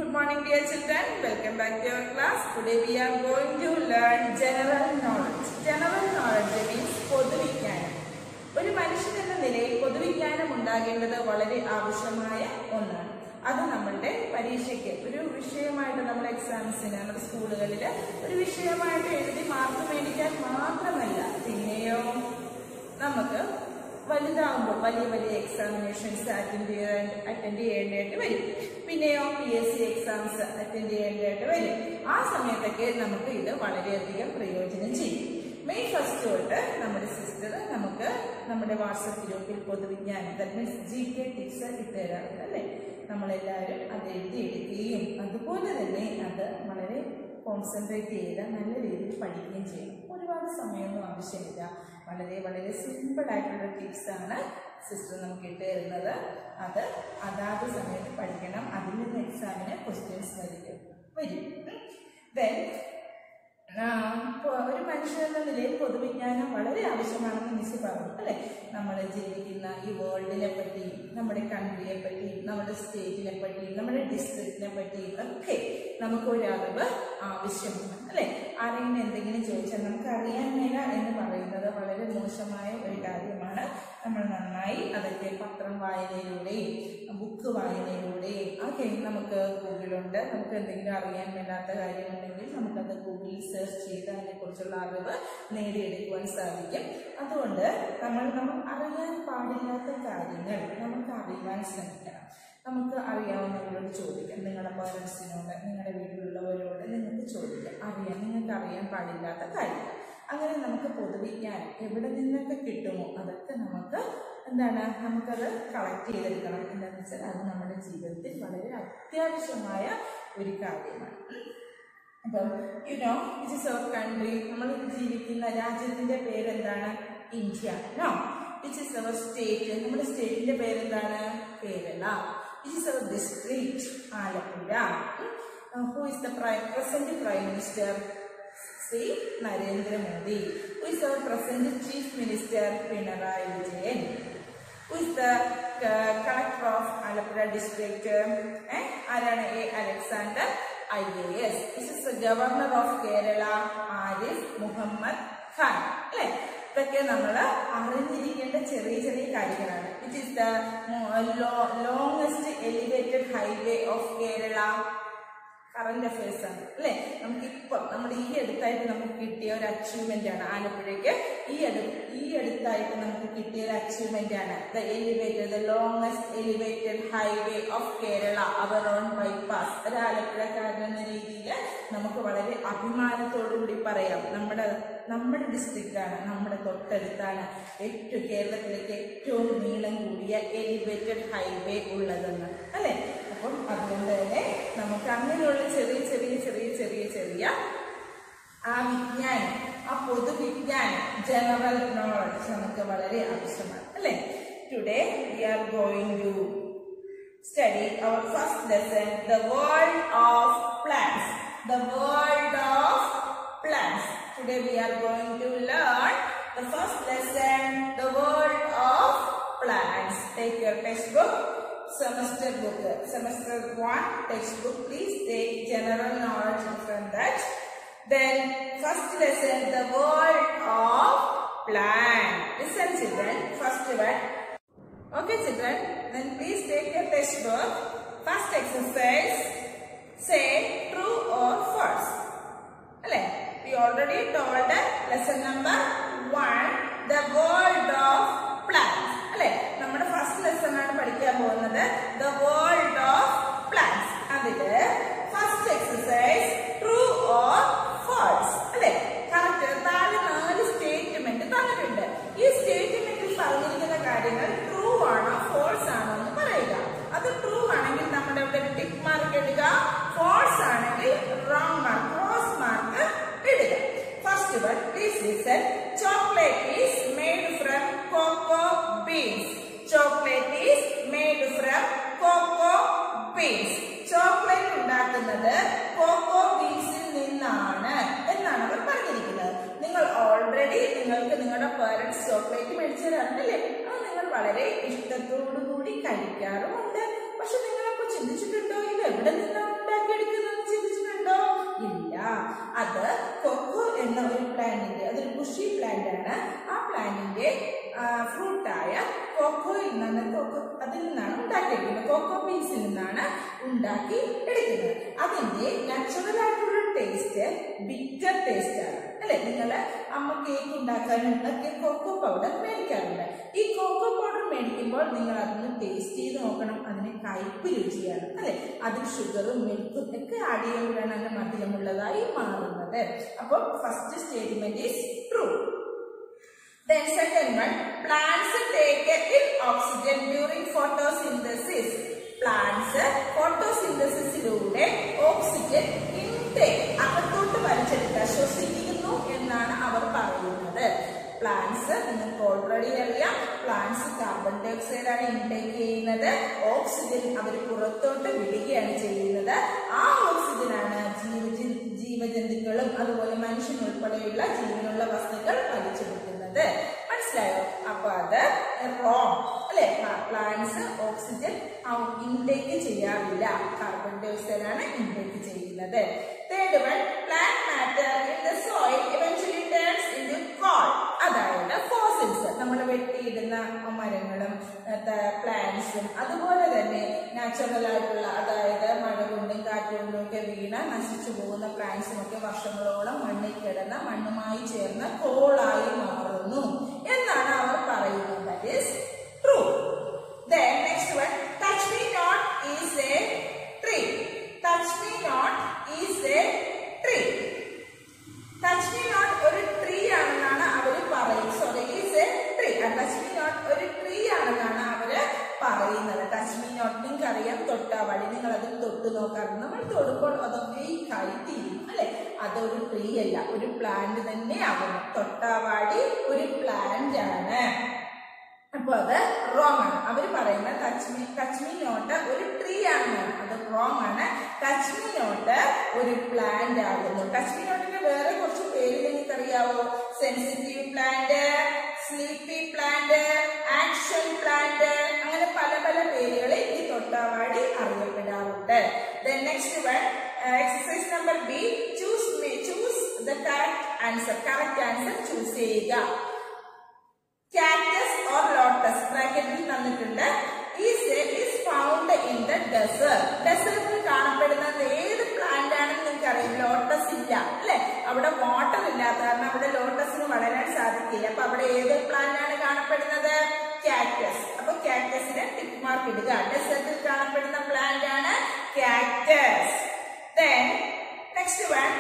Good morning dear children. Welcome back to your class. Today we are going to learn general knowledge. General knowledge means പൊതുവിജ്ഞാനം. ഒരു മനുഷ്യൻ എന്ന നിലയിൽ പൊതുവിജ്ഞാനം ഉണ്ടാകേണ്ടത് വളരെ ആവശ്യമായ ഒന്നാണ് അത് നമ്മളുടെ പരീക്ഷയ്ക്ക് ഒരു വിഷയമായിട്ട് നമ്മുടെ എക്സാംസിന് നമ്മുടെ സ്കൂളുകളിൽ ഒരു വിഷയമായിട്ട് എഴുതി മാർക്ക് മേടിക്കാൻ മാത്രമല്ല പിന്നെയോ നമുക്ക് വലുതാകുമ്പോൾ വലിയ വലിയ എക്സാമിനേഷൻസ് അറ്റൻഡ് ചെയ്യാൻ അറ്റൻഡ് ചെയ്യേണ്ടതായിട്ട് വരും പിന്നെയോ P S C exams attend ചെയ്യേണ്ടതായിട്ട് വരും ആ സമയത്തൊക്കെ നമുക്ക് ഇത് വളരെയധികം പ്രയോജനം ചെയ്യും മെയ് ഫസ്റ്റ് തൊട്ട് നമ്മുടെ സിസ്റ്റർ നമുക്ക് നമ്മുടെ വാട്സപ്പ് ഗ്രൂപ്പിൽ പൊതുവിജ്ഞാനം that means G K tips ഇട്ട് തരാറുണ്ട് അല്ലേ നമ്മളെല്ലാവരും അത് എഴുതിയെടുക്കുകയും അതുപോലെ തന്നെ അത് വളരെ കോൺസെൻട്രേറ്റ് ചെയ്ത് നല്ല രീതിയിൽ പഠിക്കുകയും ചെയ്യണം ഒരുപാട് സമയമൊന്നും ആവശ്യമില്ല വളരെ വളരെ സിമ്പിൾ ആയിട്ടുള്ള ടിപ്സ് ആണ് സിസ്റ്റർ നമുക്ക് ഇട്ട് തരുന്നത് അത് അതാത് സമയത്ത് പഠിക്കണം അതിൽ നിന്ന് എക്സാമിന് ക്വസ്റ്റ്യൻസ് വരും വരും ദെൻ ഒരു മനുഷ്യൻ എന്ന നിലയിൽ പൊതുവിജ്ഞാനം വളരെ ആവശ്യമാണെന്ന് മിസ് പറഞ്ഞു അല്ലെ നമ്മൾ ജീവിക്കുന്ന ഈ വേൾഡിനെ പറ്റിയും നമ്മുടെ കൺട്രിയെ പറ്റിയും നമ്മുടെ സ്റ്റേറ്റിനെ പറ്റിയും നമ്മുടെ ഡിസ്ട്രിക്റ്റിനെ പറ്റിയും ഒക്കെ നമുക്ക് ഒരു അറിവ് ആവശ്യമാണ് അല്ലെ ആരെങ്കിലും എന്തെങ്കിലും ചോദിച്ചാൽ നമുക്ക് അറിയാൻ മേല എന്ന് പറയുന്നത് വളരെ മോശമായ ഒരു കാര്യമാണ് നമ്മൾ നന്നായി അതൊക്കെ പത്രം വായനയിലൂടെയും ബുക്ക് വായനയിലൂടെയും ഒക്കെ നമുക്ക് ഗൂഗിളുണ്ട് നമുക്ക് എന്തെങ്കിലും അറിയാൻ മേലാത്ത കാര്യമുണ്ടെങ്കിൽ നമുക്കത് ഗൂഗിളിൽ സെർച്ച് ചെയ്ത് അതിനെക്കുറിച്ചുള്ള അറിവ് നേടിയെടുക്കുവാൻ സാധിക്കും അതുകൊണ്ട് നമ്മൾ നമ്മൾ അറിയാൻ പാടില്ലാത്ത കാര്യങ്ങൾ നമുക്ക് അറിയുവാൻ ശ്രമിക്കണം നമുക്ക് അറിയാവുന്നവരോട് ചോദിക്കാം നിങ്ങളുടെ പേരൻസിനോട് നിങ്ങളുടെ വീട്ടിലുള്ളവരോട് നിങ്ങൾക്ക് ചോദിക്കാം അറിയാം നിങ്ങൾക്ക് അറിയാൻ പാടില്ലാത്ത കാര്യങ്ങൾ അങ്ങനെ നമുക്ക് പൊതുവിജ്ഞാനം എവിടെ നിന്നൊക്കെ കിട്ടുമോ അതൊക്കെ നമുക്ക് എന്താണ് നമുക്കത് കളക്ട് ചെയ്തെടുക്കണം എന്താണെന്ന് വെച്ചാൽ അത് നമ്മുടെ ജീവിതത്തിൽ വളരെ അത്യാവശ്യമായ ഒരു കാര്യമാണ് അപ്പം you know which is our country നമ്മൾ ജീവിക്കുന്ന രാജ്യത്തിന്റെ പേരെന്താണ് India no which is our state നമ്മുടെ സ്റ്റേറ്റിന്റെ പേരെന്താണ് Kerala which is our district Alappuzha who is the present prime minister Shri Narendra Modi who is our present chief minister Pinarayi Vijayan who is the collector of Alappuzha district ആരാണ് A Alexander I A S this is governor of Kerala Arif Muhammad Khan അല്ലെ ഇതൊക്കെ നമ്മൾ അറിഞ്ഞിരിക്കേണ്ട ചെറിയ ചെറിയ കാര്യങ്ങളാണ് which is the longest elevated highway of Kerala current affairs ആണ് അല്ലെ നമുക്കിപ്പം നമ്മുടെ ഈ അടുത്തായിട്ട് നമുക്ക് കിട്ടിയ ഒരു അച്ചീവ്മെന്റ് ആണ് ആലപ്പുഴയ്ക്ക് ഈ അടു ഈ അടുത്തായിട്ട് നമുക്ക് കിട്ടിയ ഒരു അച്ചീവ്മെന്റ് ആണ് the elevated the longest elevated highway of Kerala our own bypass ഒരു ആലപ്പുഴക്കാരൻ എന്ന രീതിയിൽ നമുക്ക് വളരെ അഭിമാനത്തോടു കൂടി പറയാം നമ്മുടെ നമ്മുടെ ഡിസ്ട്രിക്റ്റാണ് നമ്മുടെ തൊട്ടടുത്താണ് ഏറ്റവും കേരളത്തിലേക്ക് ഏറ്റവും നീളം കൂടിയ എലിവേറ്റഡ് ഹൈവേ ഉള്ളതെന്ന് അല്ലെ അപ്പം അതുകൊണ്ട് തന്നെ നമുക്ക് അങ്ങനെയുള്ള ചെറിയ ചെറിയ ചെറിയ ചെറിയ ചെറിയ ആ വിജ്ഞാനം ആ പൊതുവിജ്ഞാനം ജനറൽ നോളജ് നമുക്ക് വളരെ ആവശ്യമാണ് അല്ലെ today we are going to study our first lesson the world of plants the world of plants today we are going to learn the first lesson the world of plants take your text book semester book semester 1 textbook please take general knowledge from that then first lesson the world of plant listen children first one okay children then please take your textbook first exercise say true or false അല്ലേ we already told lesson number 1 the world of plants അല്ലെ നമ്മുടെ first lesson ആണ് പഠിക്കാൻ പോകുന്നത് the world of plants അതില് first exercise true or false അല്ലെ correct താഴെ നാല് സ്റ്റേറ്റ്മെന്റ് തന്നിട്ടുണ്ട് ഈ സ്റ്റേറ്റ്മെന്റിൽ പറഞ്ഞിരിക്കുന്ന കാര്യങ്ങൾ ട്രൂ ആണോ ഫോൾസ് ആണോ എന്ന് പറയുക അത് ട്രൂ ആണെങ്കിൽ നമ്മുടെ ഇവിടെ ഒരു ടിക്ക് മാർക്ക് ഇടുക ഫോൾസ് ആണെങ്കിൽ റോങ് മാർക്ക് ക്രോസ് മാർക്ക് ഇടുക first one please listen chocolate is made from cocoa beans chocolate is made from cocoa beans chocolate ഉണ്ടാക്കുന്നത് കോക്കോ ബീൻസിൽ നിന്നാണ് എന്നാണ് അവർ പറഞ്ഞിരിക്കുന്നത് നിങ്ങൾ ഓൾറെഡി നിങ്ങൾക്ക് നിങ്ങളുടെ പേരൻസ് ചോക്ലേറ്റ് മേടിച്ചു തരാറുണ്ടല്ലേ അത് നിങ്ങൾ വളരെ ഇഷ്ടത്തോടു കൂടി കഴിക്കാറുമുണ്ട് പക്ഷെ നിങ്ങളപ്പോ ചിന്തിച്ചിട്ടുണ്ടോ ഇത് എവിടെ നിന്നാണ് ഉണ്ടാക്കുന്നത് ഉണ്ടാക്കിയെടുക്കുന്നതെന്ന് ചിന്തിച്ചിട്ടുണ്ടോ ഇല്ല അത് കൊക്കോ എന്ന ഒരു പ്ലാന്റിന്റെ അതൊരു ബുഷി പ്ലാന്റ് ആണ് ആ പ്ലാന്റിന്റെ ഫ്രൂട്ടായ കൊക്കോയിൽ നിന്നാണ് കൊക്കോ അതിൽ നിന്നാണ് ഉണ്ടാക്കിയെടുക്കുന്നത് കൊക്കോ ബീൻസിൽ നിന്നാണ് ഉണ്ടാക്കി എടുക്കുന്നത് അതിന്റെ നാച്ചുറൽ ആയിട്ടുള്ള ടേസ്റ്റ് ബിറ്റർ ടേസ്റ്റ് ആണ് അല്ലെ നിങ്ങൾ അമ്മ കേക്ക് ഉണ്ടാക്കാനും ഒക്കെ കൊക്കോ പൗഡർ മേടിക്കാറുണ്ട് ഈ കൊക്കോ പൗഡർ മേടിക്കുമ്പോൾ നിങ്ങൾ അതൊന്ന് ടേസ്റ്റ് ചെയ്ത് നോക്കണം അതിന് കയ്പ് രുചിയാണ് അല്ലെ അതിൽ ഷുഗറും മിൽക്കും ഒക്കെ ആഡ് ചെയ്യുമ്പോഴാണ് അതിന്റെ മധുരമുള്ളതായി മാറുന്നത് അപ്പോൾ first statement is true Then second one, plants take in oxygen during photosynthesis. Plants ഫോട്ടോസിന്തസിസിലൂടെ ഓക്സിജൻ ഇൻടേക്ക് അകത്തോട്ട് വലിച്ചെടുക്കുക ശ്വസിക്കുന്നു എന്നാണ് അവർ പറയുന്നത് പ്ലാന്റ്സ് നിങ്ങൾക്ക് ഓൾറെഡി അറിയാം പ്ലാന്റ്സ് കാർബൺ ഡൈ ഓക്സൈഡ് ആണ് ഇൻടേക്ക് ചെയ്യുന്നത് ഓക്സിജൻ അവർ പുറത്തോട്ട് വിടുകയാണ് ചെയ്യുന്നത് ആ ഓക്സിജൻ ആണ് ജീവജ ജീവജന്തുക്കളും അതുപോലെ മനുഷ്യൻ ഉൾപ്പെടെയുള്ള ജീവനുള്ള വസ്തുക്കൾ വലിച്ചെടുക്കുന്നത് മനസ്സിലായോ അപ്പൊ അത് റോങ് അല്ലെ പ്ലാന്റ്സ് ഓക്സിജൻ ഇൻടേക്ക് ചെയ്യാറില്ല കാർബൺ ഡൈ ഓക്സൈഡ് ആണ് ഇൻടേക്ക് ചെയ്യുന്നത് third one plant matter in the soil eventually turns in coal അതായത് ഫോസിൽസ് നമ്മൾ വെട്ടിയിടുന്ന മരങ്ങളും പ്ലാന്റ്സും അതുപോലെ തന്നെ നാച്ചുറൽ ആയിട്ടുള്ള അതായത് മഴ കൊണ്ടും കാറ്റ് കൊണ്ടും ഒക്കെ വീണ് നശിച്ചു പോകുന്ന പ്ലാന്റ്സും ഒക്കെ വർഷങ്ങളോളം മണ്ണിൽ കിടന്ന് മണ്ണുമായി ചേർന്ന് കോളായി മാറുന്നു എന്നാണ് അവർ പറയുന്നത് that is true Then next one, touch me not is a tree. Touch me not is a tree. Touch me not ഒരു ട്രീ ആണെന്നാണ് അവര് പറയുന്നത് sorry is a tree touch me not ഒരു ട്രീ ആണെന്നാണ് അവര് പറയുന്നത് ടച്ച് മീ നോട്ട് നിങ്ങൾക്ക് അറിയാം തൊട്ടാവാടി നിങ്ങൾ അതിൽ തൊട്ട് നോക്കാറുണ്ട് നമ്മൾ തൊടുമ്പോൾ അതൊക്കെ ഈ തീരും അല്ലെ അതൊരു ട്രീ അല്ല ഒരു പ്ലാന്റ് തന്നെ ആകുന്നു തൊട്ടാവാടി ഒരു പ്ലാന്റ് ആണ് അപ്പൊ അത് റോങ് ആണ് അവർ പറയുന്നത് കശ്മീർ കശ്മീർ നോട്ട് ഒരു ട്രീ ആണെന്നാണ് അത് റോങ് ആണ് കശ്മീർ നോട്ട് ഒരു പ്ലാന്റ് ആകുന്നു കശ്മീർ നോട്ടിന്റെ വേറെ കുറച്ച് പേര് നിങ്ങൾക്ക് അറിയാവോ sensitive plant sleepy plant action plant അങ്ങനെ പല പല പേരുകളിൽ ഈ തൊട്ടാവാടി അറിയപ്പെടാറുണ്ട് next one exercise number B choose me choose the correct answer correct answer choose ചെയ്യുക കാക്ടസ് ഓർ ലോട്ടസ് ബ്രാക്കറ്റിൽ തന്നിട്ടുണ്ട് is is found in the desert ഡെസേർട്ടിൽ കാണപ്പെടുന്നത് ഏത് പ്ലാന്റ് ആണെന്ന് നിങ്ങൾക്ക് അറിയാം ലോട്ടസ് ഇല്ല അല്ലെ അവിടെ വാട്ടർ ഇല്ലാത്ത കാരണം അവിടെ ലോട്ടസിന് വളരാൻ സാധിക്കില്ല അപ്പൊ അവിടെ ഏത് പ്ലാന്റ് ആണ് കാണപ്പെടുന്നത് കാക്ടസ് അപ്പൊ കാക്ടസിന് ടിക്ക് മാർക്ക് ഇടുക ഡെസേർട്ടിൽ കാണപ്പെടുന്ന പ്ലാന്റ് ആണ് cactus then next one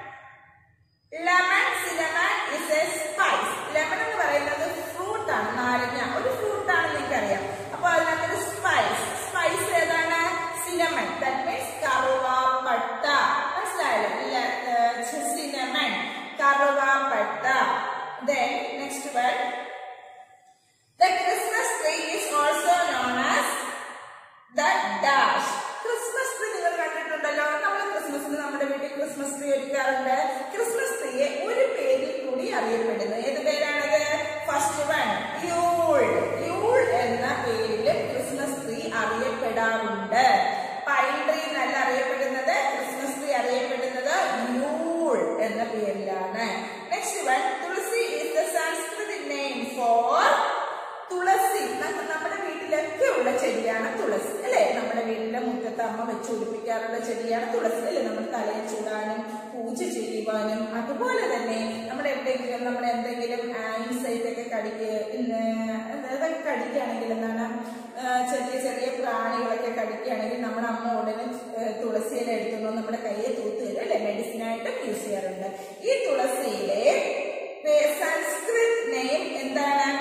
lemon cinnamon is a spice lemon എന്ന് പറയുന്നത് ഫ്രൂട്ട് ആണ് നാരങ്ങ ഒരു ഫ്രൂട്ട് ആണ് നിങ്ങൾക്ക് അറിയാം അപ്പൊ അതിനകത്തൊരു സ്പൈസ് സ്പൈസ് ഏതാണ് സിനമൺ ദാറ്റ് മീൻസ് കറുവാപ്പട്ട മനസ്സിലായല്ലോ സിനമൺ കറുവാപ്പട്ട then next word the Christmas tree is also known as the dash Christmas tree നിങ്ങൾ കണ്ടിട്ടുണ്ടല്ലോ നമ്മൾ ക്രിസ്മസിന് നമ്മുടെ വീട്ടിൽ ക്രിസ്മസ് ട്രീ ഒരുക്കാറുണ്ട് ക്രിസ്മസ് ട്രീയെ ഒരു പേരിൽ കൂടി അറിയപ്പെടുന്നു ഏത് പേരാണത് ഫസ്റ്റ് വൺ യൂൾ യൂൾ എന്ന പേരിൽ ക്രിസ്മസ് ട്രീ അറിയപ്പെടാറുണ്ട് പൈൻ ട്രീ എന്നല്ല അറിയപ്പെടുന്നത് ക്രിസ്മസ് ട്രീ അറിയപ്പെടുന്നത് യൂൾ എന്ന പേരിലാണ് next one tulsi is the Samskriti name for tulsi നമ്മ- നമ്മുടെ വീട്ടിലൊക്കെ ഉള്ള ചെടിയാണ് തുളസി അല്ലെ നമ്മുടെ വീട്ടിലെ മുറ്റത്ത് അമ്മ വെച്ച് ഉടിപ്പിക്കാറുള്ള ചെടിയാണ് തുളസി അല്ലെ നമ്മൾ തലയിൽ ചൂടാനും പൂജ ചെയ്യുവാനും അതുപോലെ തന്നെ നമ്മുടെ എവിടെയെങ്കിലും നമ്മൾ എന്തെങ്കിലും ഇൻസൈറ്റ് ഒക്കെ കടിക്ക് ഇന്ന് അതൊക്കെ കടിക്കുകയാണെങ്കിൽ എന്താണ് ആ, ചെറിയ ചെറിയ പ്രാണികളൊക്കെ കടിക്കുകയാണെങ്കിൽ നമ്മുടെ അമ്മ ഉടനെ ഏ, തുളസിയില എടുത്തുകൊണ്ട് നമ്മുടെ കയ്യെ തൂത്ത് തരും അല്ലെ മെഡിസിനായിട്ട് യൂസ് ചെയ്യാറുണ്ട് ഈ തുളസിയിലെ സംസ്കൃത് നെയിം എന്താണ്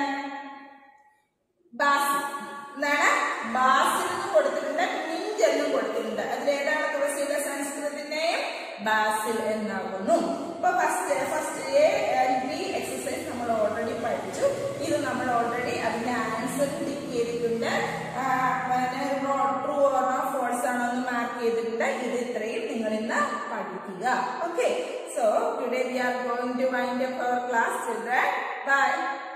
ബാസിൽ എന്താണ് ബാസിൽ എന്ന് കൊടുത്തിട്ടുണ്ട് മിഞ്ച് എന്നും കൊടുത്തിട്ടുണ്ട് അതിലേതാണ് തുളസിയുടെ സംസ്കൃതത്തിന്റെ ബാസിൽ എന്നാകുന്നു ഇപ്പൊ first first A and B exercise നമ്മൾ ഓൾറെഡി പഠിച്ചു ഇത് നമ്മൾ ഓൾറെഡി അതിന്റെ ആൻസർ ടിക്ക് ചെയ്തിട്ടുണ്ട് ട്രൂ ഓർണോ ഫോൾസ് ആണോ എന്ന് മാർക്ക് ചെയ്തിട്ടുണ്ട് ഇത് ഇത്രയും നിങ്ങൾ ഇന്ന് പഠിക്കുക okay so today we are going to wind up our class children by